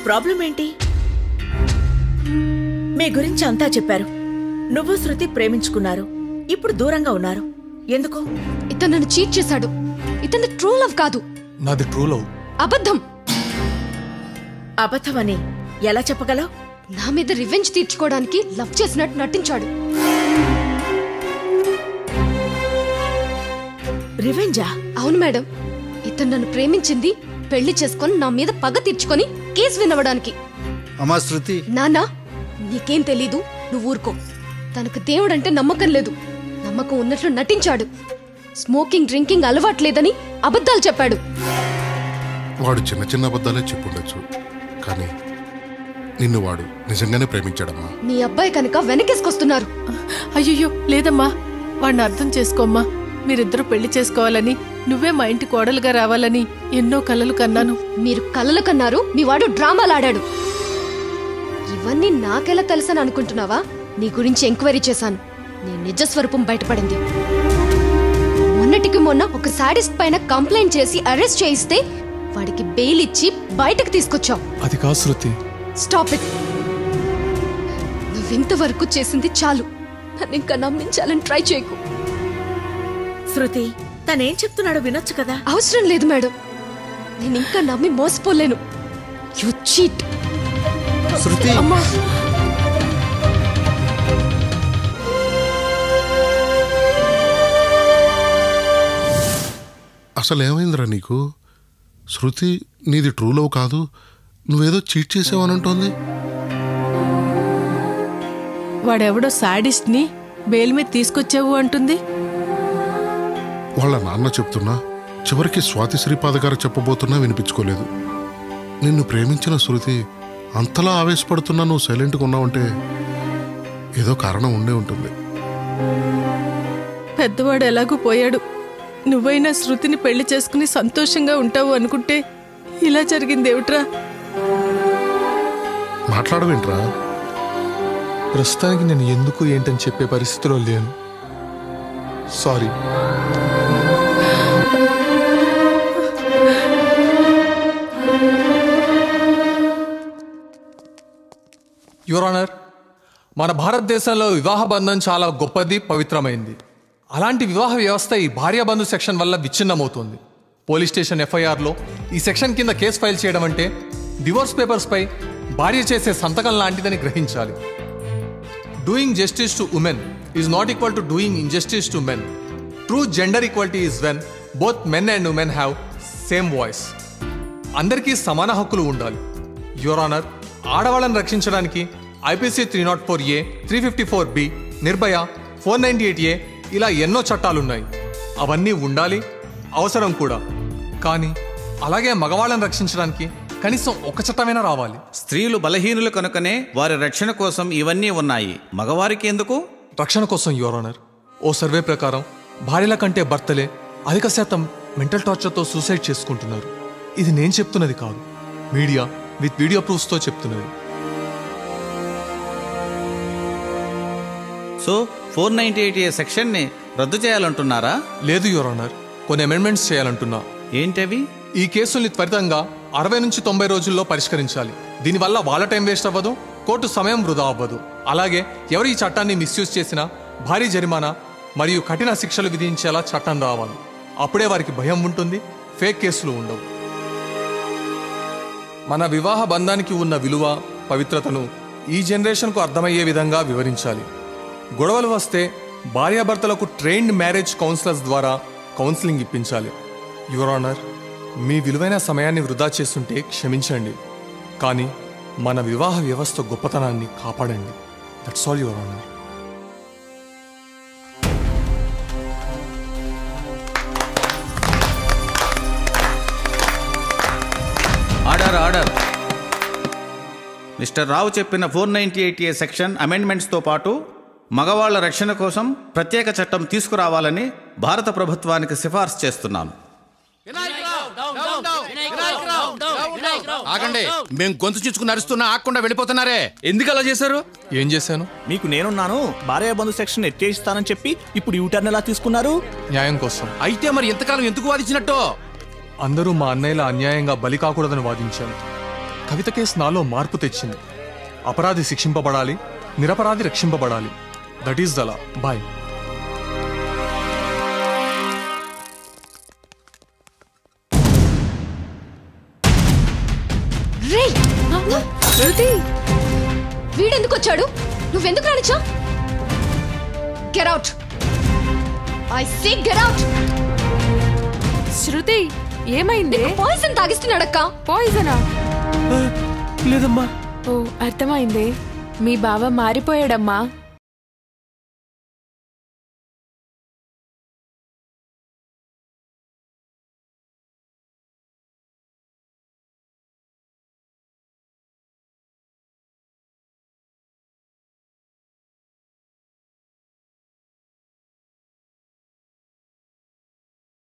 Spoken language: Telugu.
ప్రాబ్లం ఏంటి మీ గురించి అంతా చెప్పారు నువ్వు శృతి ప్రేమించుకున్నారు ఇప్పుడు దూరంగా ఉన్నారు ఎందుకు ఇతను నన్ను చీట్ చేశాడు ఇతను ట్రూ లవ్ కాదు నాది ట్రూ లవ్ అబద్ధం అబద్ధమని ఎలా చెప్పగలవు నా మీద రివెంజ్ తీర్చుకోవడానికి లవ్ చేసినట్టు నటించాడు రివెంజా అవును మేడం ఇతను నన్ను ప్రేమించింది పెళ్లి చేసుకొని నా మీద పగ తీర్చుకొని కేసు వినవడానికి అమ్మా శృతి నానా నీకేం తెలీదు నువ్వు ఊరుకో తనకు దేవుడంటే నమ్మకం లేదు నమ్మకం ఉన్నట్లు నటించాడు స్మోకింగ్ డ్రింకింగ్ అలవాట్లేదని అబద్ధాలు చెప్పాడు వాడు చిన్న చిన్న అబద్ధాలే చెప్పుండొచ్చు కానీ నిన్ను వాడు నిజంగానే ప్రేమించాడమ్మా మీ అబ్బాయి కనుక వెనకేసుకొస్తున్నారు అయ్యయ్యో లేదమ్మా వాణ్ణి అర్థం చేసుకోమ్మా మీరిద్దరూ పెళ్లి చేసుకోవాలని నువ్వే మా ఇంటి కోడలుగా రావాలని ఎన్నో కలలు కన్నాను మీరు కలలు కన్నారు మీ వాడు డ్రామాలు ఆడాడు ఇవన్నీ నాకెలా తెలుసని అనుకుంటున్నావా నీ గురించి ఎంక్వైరీ చేశాను నీ నిజ స్వరూపం బయటపడింది మొన్నటికి మొన్న ఒక సాడిస్ట్ పైన కంప్లైంట్ చేసి అరెస్ట్ చేయిస్తే వాడికి బెయిల్ ఇచ్చి బయటకు తీసుకొచ్చావు అది కాదు శృతి స్టాప్ ఇట్ నువ్వింతవరకు చేసింది చాలు నన్ను ఇంకా నమ్మించాలని ట్రై చేయకు శృతి తనేం చెప్తున్నాడో వినొచ్చు కదా అవసరం లేదు మేడం నేను ఇంకా నమ్మి మోసపోలేను యు చీట్ శృతి అమ్మా అసలు ఏమైందిరా నీకు శృతి నీది ట్రూ లవ్ కాదు నువ్వేదో చీట్ చేసావనంటోంది వాడెవడో సాడిస్ట్ ని బెయిల్ మీద తీసుకొచ్చావు అంటుంది వాళ్ళ నాన్న చెప్తున్నా చివరికి స్వాతి శ్రీపాద గారు చెప్పబోతున్నా వినిపించుకోలేదు నిన్ను ప్రేమించిన శృతి అంతలా ఆవేశపడుతున్నా నువ్వు సైలెంట్గా ఉన్నావంటే ఏదో కారణం ఉండే ఉంటుంది పెద్దవాడు ఎలాగూ పోయాడు నువ్వైనా శృతిని పెళ్లి చేసుకుని సంతోషంగా ఉంటావు అనుకుంటే ఇలా జరిగింది ఏమిట్రా మాట్లాడవేంట్రా ప్రస్తుతానికి నేను ఎందుకు ఏంటని చెప్పే పరిస్థితిలో లేను సారీ యువర్ ఆనర్ మన భారతదేశంలో వివాహ బంధం చాలా గొప్పది పవిత్రమైంది అలాంటి వివాహ వ్యవస్థ ఈ భార్యాబంధు సెక్షన్ వల్ల విచ్ఛిన్నమవుతోంది పోలీస్ స్టేషన్ ఎఫ్ఐఆర్లో ఈ సెక్షన్ కింద కేసు ఫైల్ చేయడం అంటే డివోర్స్ పేపర్స్పై భార్య చేసే సంతకం లాంటిదని గ్రహించాలి doing justice to women is not equal to doing injustice to men true gender equality is when both men and women have same voice అందరికీ సమాన హక్కులు ఉండాలి యువర్ ఆనర్ ఆడవాళ్ళని రక్షించడానికి IPC three nought four A three fifty four B Nirbhaya four ninety eight A ఇలా ఎన్నో చట్టాలున్నాయి అవన్నీ ఉండాలి అవసరం కూడా కానీ అలాగే మగవాళ్ళని రక్షించడానికి కనీసం ఒక చట్టమైనా రావాలి స్త్రీలు బలహీనులు కనుకనే వారి రక్షణ కోసం ఇవన్నీ ఉన్నాయి మగవారికి ఎందుకు రక్షణ కోసం యువర్ ఆనర్ ఓ సర్వే ప్రకారం భార్యల కంటే భర్తలే అధిక శాతం మెంటల్ టార్చర్తో సూసైడ్ చేసుకుంటున్నారు ఇది నేను చెప్తున్నది కాదు మీడియా విత్ వీడియో ప్రూఫ్స్తో చెప్తున్నది so four ninety eight A సెక్షన్ని రద్దు చేయాలంటున్నారా లేదు యువర్ ఆనర్ కొన్ని అమెండ్మెంట్స్ చేయాలంటున్నా ఏంటవి ఈ కేసుల్ని త్వరితంగా అరవై నుంచి తొంభై రోజుల్లో పరిష్కరించాలి దీనివల్ల వాళ్ళ టైం వేస్ట్ అవ్వదు కోర్టు సమయం వృధా అవ్వదు అలాగే ఎవరు ఈ చట్టాన్ని మిస్యూజ్ చేసినా భారీ జరిమానా మరియు కఠిన శిక్షలు విధించేలా చట్టం రావాలి అప్పుడే వారికి భయం ఉంటుంది ఫేక్ కేసులు ఉండవు మన వివాహ బంధానికి ఉన్న విలువ పవిత్రతను ఈ జనరేషన్కు అర్థమయ్యే విధంగా వివరించాలి గొడవలు వస్తే భార్యాభర్తలకు ట్రైన్డ్ మ్యారేజ్ కౌన్సిలర్స్ ద్వారా కౌన్సిలింగ్ ఇప్పించాలి యువర్ ఆనర్ మీ విలువైన సమయాన్ని వృధా చేస్తుంటే క్షమించండి కానీ మన వివాహ వ్యవస్థ గొప్పతనాన్ని కాపాడండి that's all your honour order order mister Rao చెప్పిన four ninety eight A section అమెండ్మెంట్స్తో పాటు మగవాళ్ల రక్షణ కోసం ప్రత్యేక చట్టం తీసుకురావాలని భారత ప్రభుత్వానికి సిఫార్సు చేస్తున్నాను ఆగండి మేము గొంతు చించుకుని అరుస్తున్నా ఆగకుండా వెళ్ళిపోతున్నారే ఎందుకు అలా చేశారు ఏం చేశాను మీకు నేనున్నాను భార్య బంధు సెక్షన్ ఎత్తేస్తానని చెప్పి ఇప్పుడు యూటర్న్ ఎలా తీసుకున్నారు న్యాయం కోసం అయితే మరి ఎంతకాలం ఎందుకు వాదించినట్టు అందరూ మా అన్నయ్యల అన్యాయంగా బలి కాకూడదని వాదించాను కవిత కేసు నాలో మార్పు తెచ్చింది అపరాధి శిక్షింపబడాలి నిరపరాధి రక్షింపబడాలి దట్ ఈస్ దలా బాయ్ రేయ్ శృతి వీడెందుకు వచ్చాడు నువ్వెందుకు రానిచ్చా get out I see get out Shruti ఏమైంది పాయిజన్ తాగిస్తున్నాడక్క పాయిజనా లేదమ్మా ఓ అర్థమైంది మీ బావ మారిపోయాడమ్మా